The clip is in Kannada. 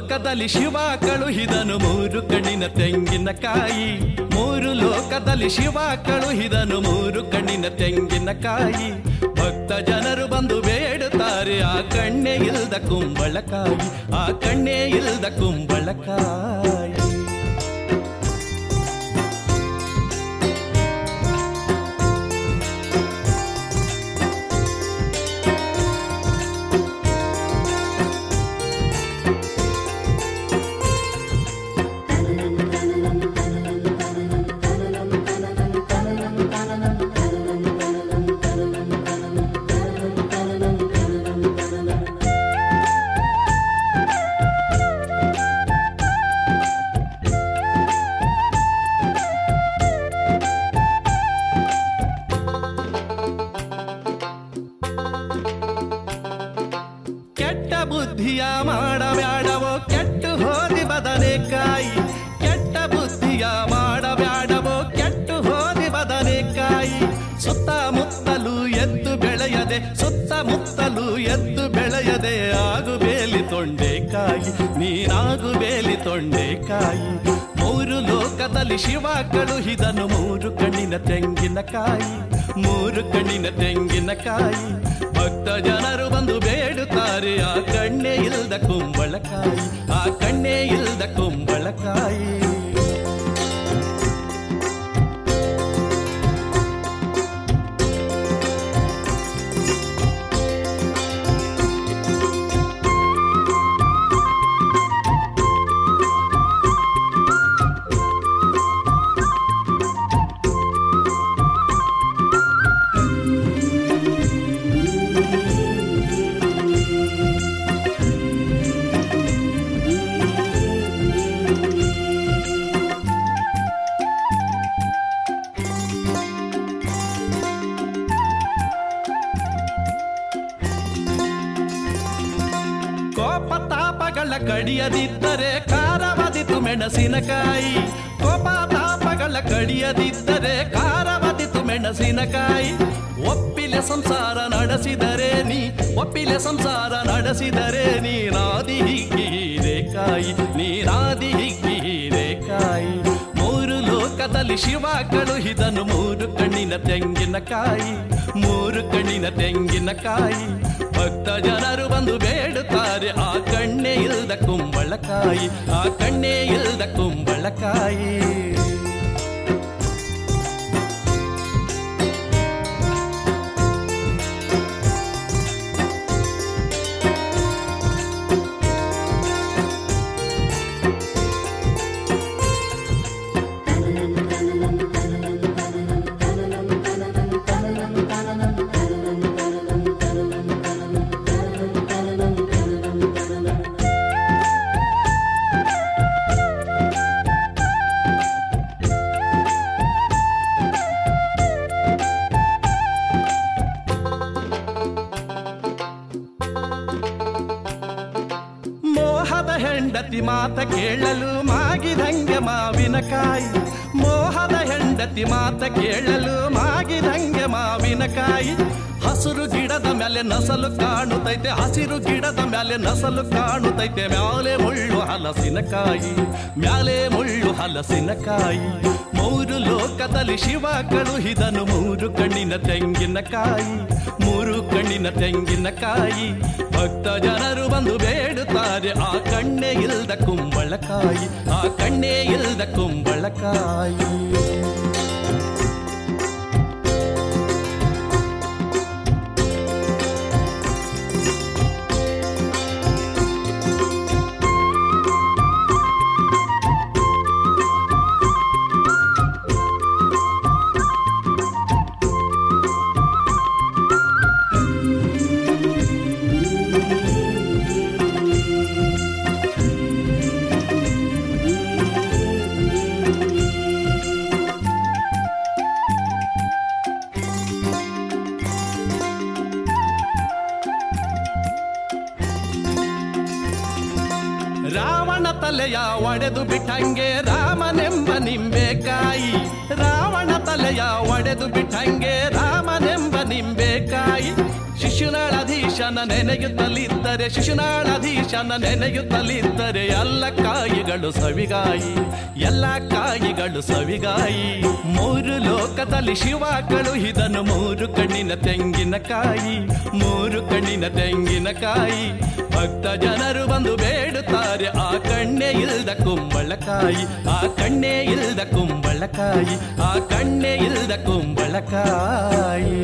ಲೋಕದಲ್ಲಿ ಶಿವ ಕಳುಹಿದನು ಮೂರು ಕಣ್ಣಿನ ತೆಂಗಿನಕಾಯಿ ಮೂರು ಲೋಕದಲ್ಲಿ ಶಿವ ಕಳುಹಿದನು ಮೂರು ಕಣ್ಣಿನ ತೆಂಗಿನಕಾಯಿ ಭಕ್ತ ಜನರು ಬಂದು ಬೇಡುತ್ತಾರೆ ಆ ಕಣ್ಣೆ ಇಲ್ದ ಕುಂಬಳಕಾಯಿ ಆ ಕಣ್ಣೆ ಇಲ್ದ ಕುಂಬಳಕಾಯಿ ಕೆಟ್ಟ ಬುದ್ಧಿಯ ಮಾಡಬ್ಯಾಡವೋ ಕೆಟ್ಟು ಹೋದಿ ಬದನೆಕಾಯಿ ಕೆಟ್ಟ ಬುದ್ಧಿಯ ಮಾಡಬ್ಯಾಡವೋ ಕೆಟ್ಟು ಹೋದಿ ಬದನೆಕಾಯಿ ಸುತ್ತಮುತ್ತಲು ಎದ್ದು ಬೆಳೆಯದೆ ಸುತ್ತಮುತ್ತಲು ಎದ್ದು ಬೆಳೆಯದೆ ಆಗು ಬೇಲಿ ತೊಂಡೆಕಾಯಿ ನೀನಾಗು ಬೇಲಿ ತೊಂಡೆಕಾಯಿ ಮೂರು ಲೋಕದಲ್ಲಿ ಶಿವ ಕಳುಹಿದನು ಮೂರು ಕಣ್ಣಿನ ತೆಂಗಿನಕಾಯಿ ಮೂರು ಕಣ್ಣಿನ ತೆಂಗಿನಕಾಯಿ ಭಕ್ತ ಜನರು ಬಂದು ಬೇಡುತ್ತಾರೆ ಆ ಕಣ್ಣೆ ಇಲ್ದ ಕುಂಬಳಕಾಯಿ ಆ ಕಣ್ಣೆ ಇಲ್ದ ಕುಂಬಳಕಾಯಿ ಕೋಪ ತಾಪಗಳ ಕಡಿಯದಿದ್ದರೆ ಖಾರವದಿತು ಮೆಣಸಿನಕಾಯಿ ಕೋಪ ತಾಪಗಳ ಕಡಿಯದಿದ್ದರೆ ಖಾರವದಿತು ಮೆಣಸಿನಕಾಯಿ ಒಪ್ಪಿಲೆ ಸಂಸಾರ ನಡೆಸಿದರೆ ನೀ ಒಪ್ಪಿಲೆ ಸಂಸಾರ ನಡೆಸಿದರೆ ನೀನಾದಿ ಹಿಗ್ಗಿರೇಕಾಯಿ ನೀನಾದಿ ಹಿಗ್ಗಿರೇಕಾಯಿ ಮೂರು ಲೋಕದಲ್ಲಿ ಶಿವ ಕಳುಹಿದನು ಮೂರು ಕಣ್ಣಿನ ತೆಂಗಿನಕಾಯಿ ಮೂರು ಕಣ್ಣಿನ ತೆಂಗಿನಕಾಯಿ ಭಕ್ತ ಜನರು ಬಂದು ಬೇಡುತ್ತಾರೆ ಆ ಕಣ್ಣೆ ಇಲ್ದ ಕುಂಬಳಕಾಯಿ ಆ ಕಣ್ಣೆ ಇಲ್ದ ಕುಂಬಳಕಾಯಿ ಮೋಹದ ಹೆಂಡತಿ ಮಾತ ಕೇಳಲು ಮಾಗಿದಂಗೆ ಮಾವಿನಕಾಯಿ ಮೋಹದ ಹೆಂಡತಿ ಮಾತ ಕೇಳಲು ಮಾಗಿದಂಗೆ ಮಾವಿನಕಾಯಿ ಹಸಿರು ಗಿಡದ ಮೇಲೆ ನಸಲು ಕಾಣುತ್ತೈತೆ ಹಸಿರು ಗಿಡದ ಮೇಲೆ ನಸಲು ಕಾಣುತ್ತೈತೆ ಮ್ಯಾಲೆ ಮುಳ್ಳು ಹಲಸಿನಕಾಯಿ ಮ್ಯಾಲೆ ಮುಳ್ಳು ಹಲಸಿನಕಾಯಿ ಮೂರು ಲೋಕದಲ್ಲಿ ಶಿವ ಕಳುಹಿದನು ಮೂರು ಕಣ್ಣಿನ ತೆಂಗಿನಕಾಯಿ ಮೂರು ಕಣ್ಣಿನ ತೆಂಗಿನಕಾಯಿ ಭಕ್ತ ಜನರು ಬಂದು ಬೇಡುತ್ತಾರೆ ಆ ಕಣ್ಣೆ ಇಲ್ದ ಕುಂಬಳಕಾಯಿ ಆ ಕಣ್ಣೆ ಇಲ್ದ ಕುಂಬಳಕಾಯಿ ರಾವಣ ತಲೆಯ ಒಡೆದು ಬಿಟ್ಟಂಗೆ ರಾಮನೆಂಬ ನಿಂಬೆಕಾಯಿ ರಾವಣ ತಲೆಯ ಒಡೆದು ಬಿಟ್ಟಂಗೆ ರಾಮನೆಂಬ ನಿಂಬೆಕಾಯಿ ಶಿಶುನಾಳಧೀಶ ಶಿಶುನಾಳಾಧೀಶನ ನೆನೆಯುತ್ತಲಿದ್ದರೆ ಶಿಶುನಾಳಾಧೀಶನ ನೆನೆಯುತ್ತಲಿದ್ದರೆ ಎಲ್ಲ ಕಾಯಿಗಳು ಸವಿಗಾಯಿ ಎಲ್ಲ ಕಾಯಿಗಳು ಸವಿಗಾಯಿ ಮೂರು ಲೋಕದಲ್ಲಿ ಶಿವ ಕಳುಹಿದನು ಮೂರು ಕಣ್ಣಿನ ತೆಂಗಿನಕಾಯಿ ಮೂರು ಕಣ್ಣಿನ ತೆಂಗಿನಕಾಯಿ ಭಕ್ತ ಜನರು ಬಂದು ಬೇಡುತ್ತಾರೆ ಆ ಕಣ್ಣೆ ಇಲ್ದ ಕುಂಬಳಕಾಯಿ ಆ ಕಣ್ಣೆ ಇಲ್ದ ಕುಂಬಳಕಾಯಿ ಆ ಕಣ್ಣೆ ಇಲ್ದ ಕುಂಬಳಕಾಯಿ